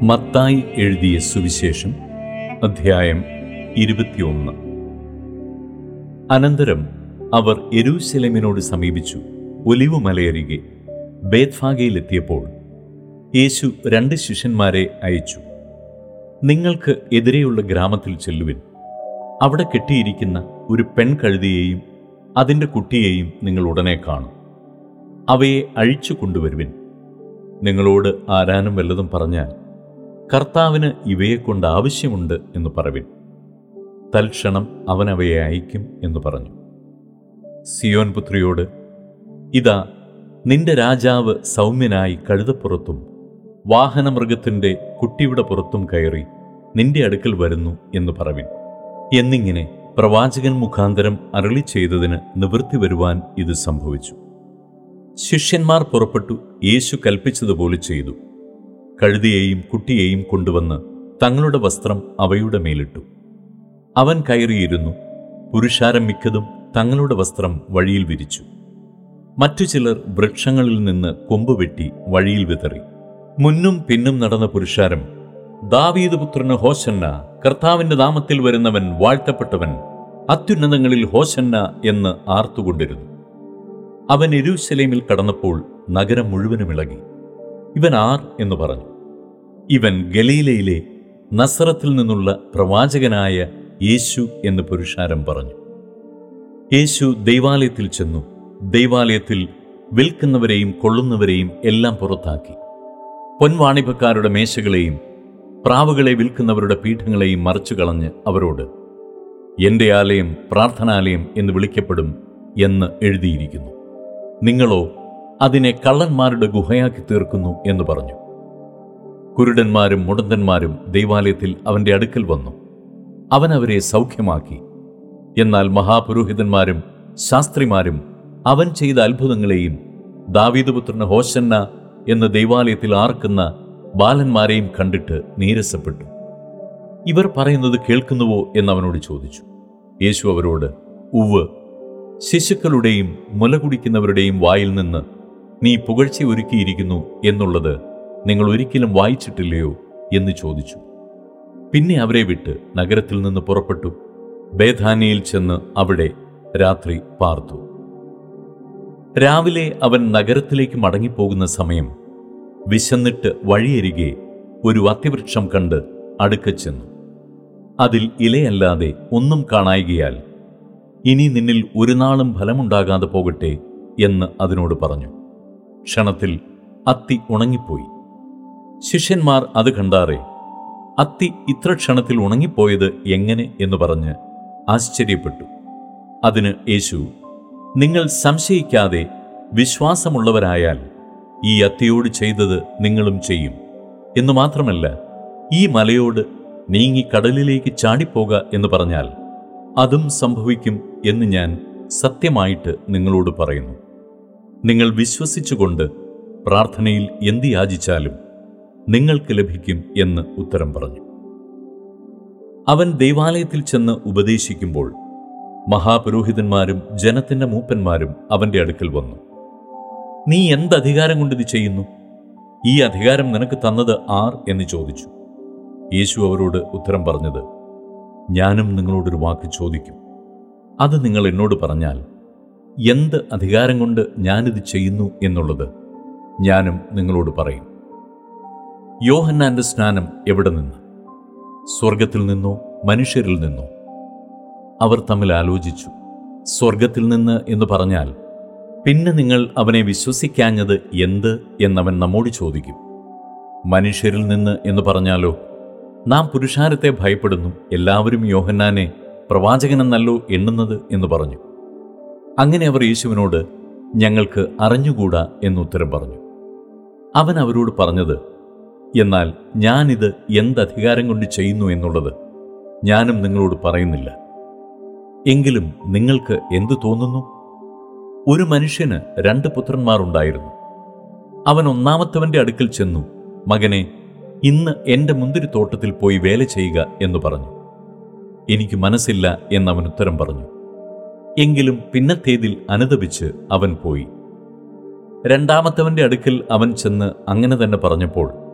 മത്തായി എഴുതിയ സുവിശേഷം അധ്യായം ഇരുപത്തിയൊന്ന് അനന്തരം അവർ എരൂശലേമിനോട് സമീപിച്ചു ഒലിവു മലയരികെ ബേത്ഫാഗയിലെത്തിയപ്പോൾ യേശു രണ്ട് ശിഷ്യന്മാരെ അയച്ചു നിങ്ങൾക്ക് എതിരെയുള്ള ഗ്രാമത്തിൽ ചെല്ലുവിൻ അവിടെ കെട്ടിയിരിക്കുന്ന ഒരു പെൺകഴുതിയെയും അതിൻ്റെ കുട്ടിയെയും നിങ്ങൾ ഉടനെ കാണും അവയെ അഴിച്ചു കൊണ്ടുവരുവിൻ നിങ്ങളോട് ആരാനും വല്ലതും പറഞ്ഞാൽ കർത്താവിന് ഇവയെക്കൊണ്ട് ആവശ്യമുണ്ട് എന്ന് പറവിൻ തൽക്ഷണം അവൻ അവയെ അയക്കും എന്ന് പറഞ്ഞു സിയോൻ പുത്രിയോട് ഇതാ നിന്റെ രാജാവ് സൗമ്യനായി കഴുതപ്പുറത്തും വാഹനമൃഗത്തിൻ്റെ കുട്ടിയുടെ പുറത്തും കയറി നിന്റെ അടുക്കൽ വരുന്നു എന്ന് പറവിൻ എന്നിങ്ങനെ പ്രവാചകൻ മുഖാന്തരം അരളി ചെയ്തതിന് നിവൃത്തി വരുവാൻ ഇത് സംഭവിച്ചു ശിഷ്യന്മാർ പുറപ്പെട്ടു യേശു കൽപ്പിച്ചതുപോലെ ചെയ്തു കഴുതിയെയും കുട്ടിയെയും കൊണ്ടുവന്ന് തങ്ങളുടെ വസ്ത്രം അവയുടെ മേലിട്ടു അവൻ കയറിയിരുന്നു പുരുഷാരം മിക്കതും തങ്ങളുടെ വസ്ത്രം വഴിയിൽ വിരിച്ചു മറ്റു ചിലർ വൃക്ഷങ്ങളിൽ നിന്ന് കൊമ്പ് വെട്ടി വഴിയിൽ വിതറി മുന്നും പിന്നും നടന്ന പുരുഷാരം ദാവീദ് പുത്രന് ഹോശന്ന കർത്താവിന്റെ നാമത്തിൽ വരുന്നവൻ വാഴ്ത്തപ്പെട്ടവൻ അത്യുന്നതങ്ങളിൽ ഹോശന്ന എന്ന് ആർത്തുകൊണ്ടിരുന്നു അവൻ എരൂശലേമിൽ കടന്നപ്പോൾ നഗരം മുഴുവനും ഇളകി ഇവൻ ആർ എന്ന് പറഞ്ഞു ഇവൻ ഗലീലയിലെ നസറത്തിൽ നിന്നുള്ള പ്രവാചകനായ യേശു എന്ന് പുരുഷാരം പറഞ്ഞു യേശു ദൈവാലയത്തിൽ ചെന്നു ദൈവാലയത്തിൽ വിൽക്കുന്നവരെയും കൊള്ളുന്നവരെയും എല്ലാം പുറത്താക്കി പൊൻവാണിഭക്കാരുടെ മേശകളെയും പ്രാവുകളെ വിൽക്കുന്നവരുടെ പീഠങ്ങളെയും മറിച്ചു കളഞ്ഞ് അവരോട് എന്റെ ആലയം പ്രാർത്ഥനാലയം എന്ന് വിളിക്കപ്പെടും എന്ന് എഴുതിയിരിക്കുന്നു നിങ്ങളോ അതിനെ കള്ളന്മാരുടെ ഗുഹയാക്കി തീർക്കുന്നു എന്ന് പറഞ്ഞു കുരുടന്മാരും മുടന്തന്മാരും ദൈവാലയത്തിൽ അവന്റെ അടുക്കൽ വന്നു അവൻ അവരെ സൗഖ്യമാക്കി എന്നാൽ മഹാപുരോഹിതന്മാരും ശാസ്ത്രിമാരും അവൻ ചെയ്ത അത്ഭുതങ്ങളെയും ദാവീദുപുത്രന് ഹോശന്ന എന്ന് ദൈവാലയത്തിൽ ആർക്കുന്ന ബാലന്മാരെയും കണ്ടിട്ട് നീരസപ്പെട്ടു ഇവർ പറയുന്നത് കേൾക്കുന്നുവോ എന്നവനോട് ചോദിച്ചു യേശു അവരോട് ഉവ് ശിശുക്കളുടെയും മുല കുടിക്കുന്നവരുടെയും വായിൽ നിന്ന് നീ പുകഴ്ച ഒരുക്കിയിരിക്കുന്നു എന്നുള്ളത് നിങ്ങൾ ഒരിക്കലും വായിച്ചിട്ടില്ലയോ എന്ന് ചോദിച്ചു പിന്നെ അവരെ വിട്ട് നഗരത്തിൽ നിന്ന് പുറപ്പെട്ടു ബേധാനിയിൽ ചെന്ന് അവിടെ രാത്രി പാർത്തു രാവിലെ അവൻ നഗരത്തിലേക്ക് മടങ്ങിപ്പോകുന്ന സമയം വിശന്നിട്ട് വഴിയരികെ ഒരു അത്തിവൃക്ഷം കണ്ട് അടുക്ക ചെന്നു അതിൽ ഇലയല്ലാതെ ഒന്നും കാണായികയാൽ ഇനി നിന്നിൽ ഒരു നാളും ഫലമുണ്ടാകാതെ പോകട്ടെ എന്ന് അതിനോട് പറഞ്ഞു ക്ഷണത്തിൽ അത്തി ഉണങ്ങിപ്പോയി ശിഷ്യന്മാർ അത് കണ്ടാറേ അത്തി ഇത്ര ക്ഷണത്തിൽ ഉണങ്ങിപ്പോയത് എങ്ങനെ എന്ന് പറഞ്ഞ് ആശ്ചര്യപ്പെട്ടു അതിന് യേശു നിങ്ങൾ സംശയിക്കാതെ വിശ്വാസമുള്ളവരായാൽ ഈ അത്തിയോട് ചെയ്തത് നിങ്ങളും ചെയ്യും എന്നു മാത്രമല്ല ഈ മലയോട് നീങ്ങി കടലിലേക്ക് ചാടിപ്പോക എന്ന് പറഞ്ഞാൽ അതും സംഭവിക്കും എന്ന് ഞാൻ സത്യമായിട്ട് നിങ്ങളോട് പറയുന്നു നിങ്ങൾ വിശ്വസിച്ചുകൊണ്ട് പ്രാർത്ഥനയിൽ എന്ത് യാചിച്ചാലും നിങ്ങൾക്ക് ലഭിക്കും എന്ന് ഉത്തരം പറഞ്ഞു അവൻ ദൈവാലയത്തിൽ ചെന്ന് ഉപദേശിക്കുമ്പോൾ മഹാപുരോഹിതന്മാരും ജനത്തിന്റെ മൂപ്പന്മാരും അവന്റെ അടുക്കൽ വന്നു നീ എന്ത് അധികാരം കൊണ്ട് ഇത് ചെയ്യുന്നു ഈ അധികാരം നിനക്ക് തന്നത് ആർ എന്ന് ചോദിച്ചു യേശു അവരോട് ഉത്തരം പറഞ്ഞത് ഞാനും നിങ്ങളോടൊരു വാക്ക് ചോദിക്കും അത് നിങ്ങൾ എന്നോട് പറഞ്ഞാൽ എന്ത് അധികാരം കൊണ്ട് ഞാനിത് ചെയ്യുന്നു എന്നുള്ളത് ഞാനും നിങ്ങളോട് പറയും യോഹന്നാന്റെ സ്നാനം എവിടെ നിന്ന് സ്വർഗത്തിൽ നിന്നോ മനുഷ്യരിൽ നിന്നോ അവർ തമ്മിൽ ആലോചിച്ചു സ്വർഗത്തിൽ നിന്ന് എന്ന് പറഞ്ഞാൽ പിന്നെ നിങ്ങൾ അവനെ വിശ്വസിക്കാഞ്ഞത് എന്ത് എന്നവൻ നമ്മോട് ചോദിക്കും മനുഷ്യരിൽ നിന്ന് എന്ന് പറഞ്ഞാലോ നാം പുരുഷാരത്തെ ഭയപ്പെടുന്നു എല്ലാവരും യോഹന്നാനെ പ്രവാചകനെന്നല്ലോ എണ്ണുന്നത് എന്ന് പറഞ്ഞു അങ്ങനെ അവർ യേശുവിനോട് ഞങ്ങൾക്ക് അറിഞ്ഞുകൂടാ എന്നുത്തരം പറഞ്ഞു അവൻ അവരോട് പറഞ്ഞത് എന്നാൽ ഞാനിത് എന്തധികാരം കൊണ്ട് ചെയ്യുന്നു എന്നുള്ളത് ഞാനും നിങ്ങളോട് പറയുന്നില്ല എങ്കിലും നിങ്ങൾക്ക് എന്തു തോന്നുന്നു ഒരു മനുഷ്യന് രണ്ട് പുത്രന്മാരുണ്ടായിരുന്നു അവൻ ഒന്നാമത്തവന്റെ അടുക്കൽ ചെന്നു മകനെ ഇന്ന് എന്റെ മുന്തിരിത്തോട്ടത്തിൽ പോയി വേല ചെയ്യുക എന്ന് പറഞ്ഞു എനിക്ക് മനസ്സില്ല എന്നവൻ ഉത്തരം പറഞ്ഞു എങ്കിലും പിന്നത്തേതിൽ അനുദപിച്ച് അവൻ പോയി രണ്ടാമത്തവന്റെ അടുക്കൽ അവൻ ചെന്ന് അങ്ങനെ തന്നെ പറഞ്ഞപ്പോൾ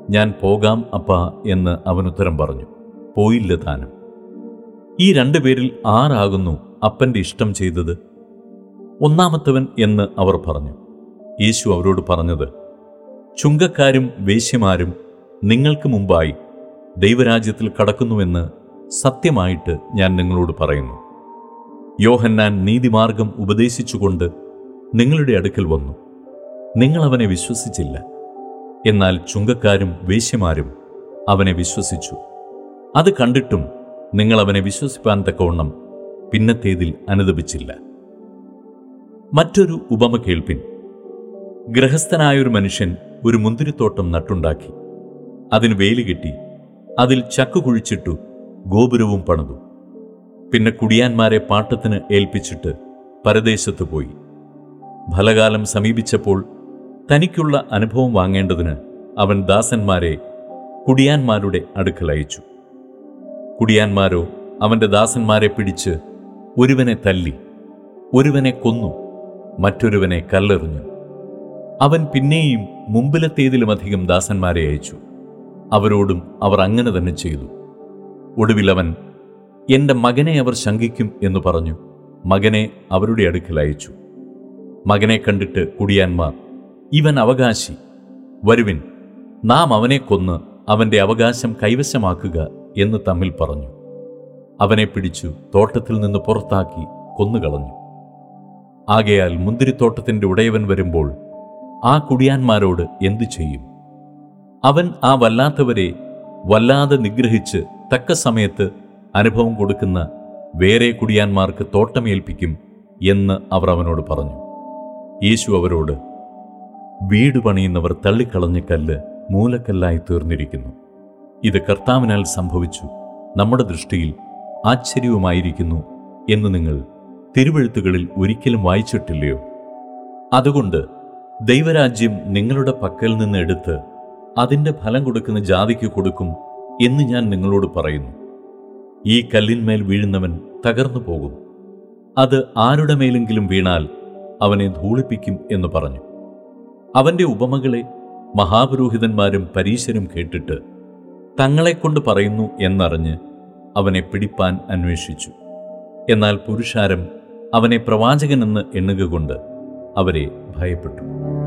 ഞാൻ പോകാം അപ്പ എന്ന് അവൻ ഉത്തരം പറഞ്ഞു പോയില്ല താനും ഈ രണ്ടുപേരിൽ ആരാകുന്നു അപ്പന്റെ ഇഷ്ടം ചെയ്തത് ഒന്നാമത്തവൻ എന്ന് അവർ പറഞ്ഞു യേശു അവരോട് പറഞ്ഞത് ചുങ്കക്കാരും വേശ്യമാരും നിങ്ങൾക്ക് മുമ്പായി ദൈവരാജ്യത്തിൽ കടക്കുന്നുവെന്ന് സത്യമായിട്ട് ഞാൻ നിങ്ങളോട് പറയുന്നു യോഹന്നാൻ നീതിമാർഗം ഉപദേശിച്ചുകൊണ്ട് നിങ്ങളുടെ അടുക്കൽ വന്നു നിങ്ങൾ അവനെ വിശ്വസിച്ചില്ല എന്നാൽ ചുങ്കക്കാരും വേശ്യമാരും അവനെ വിശ്വസിച്ചു അത് കണ്ടിട്ടും നിങ്ങൾ അവനെ വിശ്വസിപ്പാൻ തക്കവണ്ണം പിന്നത്തേതിൽ അനുദപിച്ചില്ല മറ്റൊരു ഉപമ കേൾപ്പിൻ ഗൃഹസ്ഥനായൊരു മനുഷ്യൻ ഒരു മുന്തിരിത്തോട്ടം നട്ടുണ്ടാക്കി അതിന് വേലി കെട്ടി അതിൽ ചക്കു കുഴിച്ചിട്ടു ഗോപുരവും പണിതു പിന്നെ കുടിയാന്മാരെ പാട്ടത്തിന് ഏൽപ്പിച്ചിട്ട് പരദേശത്ത് പോയി ഫലകാലം സമീപിച്ചപ്പോൾ തനിക്കുള്ള അനുഭവം വാങ്ങേണ്ടതിന് അവൻ ദാസന്മാരെ കുടിയാന്മാരുടെ അടുക്കൽ അയച്ചു കുടിയാന്മാരോ അവന്റെ ദാസന്മാരെ പിടിച്ച് ഒരുവനെ തല്ലി ഒരുവനെ കൊന്നു മറ്റൊരുവനെ കല്ലെറിഞ്ഞു അവൻ പിന്നെയും മുമ്പിലത്തേതിലുമധികം ദാസന്മാരെ അയച്ചു അവരോടും അവർ അങ്ങനെ തന്നെ ചെയ്തു ഒടുവിൽ അവൻ എന്റെ മകനെ അവർ ശങ്കിക്കും എന്ന് പറഞ്ഞു മകനെ അവരുടെ അടുക്കൽ അയച്ചു മകനെ കണ്ടിട്ട് കുടിയാന്മാർ ഇവൻ അവകാശി വരുവിൻ നാം അവനെ കൊന്ന് അവന്റെ അവകാശം കൈവശമാക്കുക എന്ന് തമ്മിൽ പറഞ്ഞു അവനെ പിടിച്ചു തോട്ടത്തിൽ നിന്ന് പുറത്താക്കി കൊന്നുകളഞ്ഞു ആകയാൽ മുന്തിരിത്തോട്ടത്തിന്റെ ഉടയവൻ വരുമ്പോൾ ആ കുടിയാന്മാരോട് എന്തു ചെയ്യും അവൻ ആ വല്ലാത്തവരെ വല്ലാതെ നിഗ്രഹിച്ച് തക്ക സമയത്ത് അനുഭവം കൊടുക്കുന്ന വേറെ കുടിയാന്മാർക്ക് തോട്ടമേൽപ്പിക്കും എന്ന് അവർ അവനോട് പറഞ്ഞു യേശു അവരോട് വീട് പണിയുന്നവർ തള്ളിക്കളഞ്ഞ കല്ല് മൂലക്കല്ലായി തീർന്നിരിക്കുന്നു ഇത് കർത്താവിനാൽ സംഭവിച്ചു നമ്മുടെ ദൃഷ്ടിയിൽ ആശ്ചര്യവുമായിരിക്കുന്നു എന്ന് നിങ്ങൾ തിരുവഴുത്തുകളിൽ ഒരിക്കലും വായിച്ചിട്ടില്ലയോ അതുകൊണ്ട് ദൈവരാജ്യം നിങ്ങളുടെ പക്കൽ നിന്ന് എടുത്ത് അതിൻ്റെ ഫലം കൊടുക്കുന്ന ജാതിക്ക് കൊടുക്കും എന്ന് ഞാൻ നിങ്ങളോട് പറയുന്നു ഈ കല്ലിന്മേൽ വീഴുന്നവൻ തകർന്നു പോകും അത് ആരുടെ മേലെങ്കിലും വീണാൽ അവനെ ധൂളിപ്പിക്കും എന്ന് പറഞ്ഞു അവന്റെ ഉപമകളെ മഹാപുരോഹിതന്മാരും പരീശരും കേട്ടിട്ട് തങ്ങളെക്കൊണ്ട് പറയുന്നു എന്നറിഞ്ഞ് അവനെ പിടിപ്പാൻ അന്വേഷിച്ചു എന്നാൽ പുരുഷാരം അവനെ പ്രവാചകനെന്ന് എണ്ണുക കൊണ്ട് അവരെ ഭയപ്പെട്ടു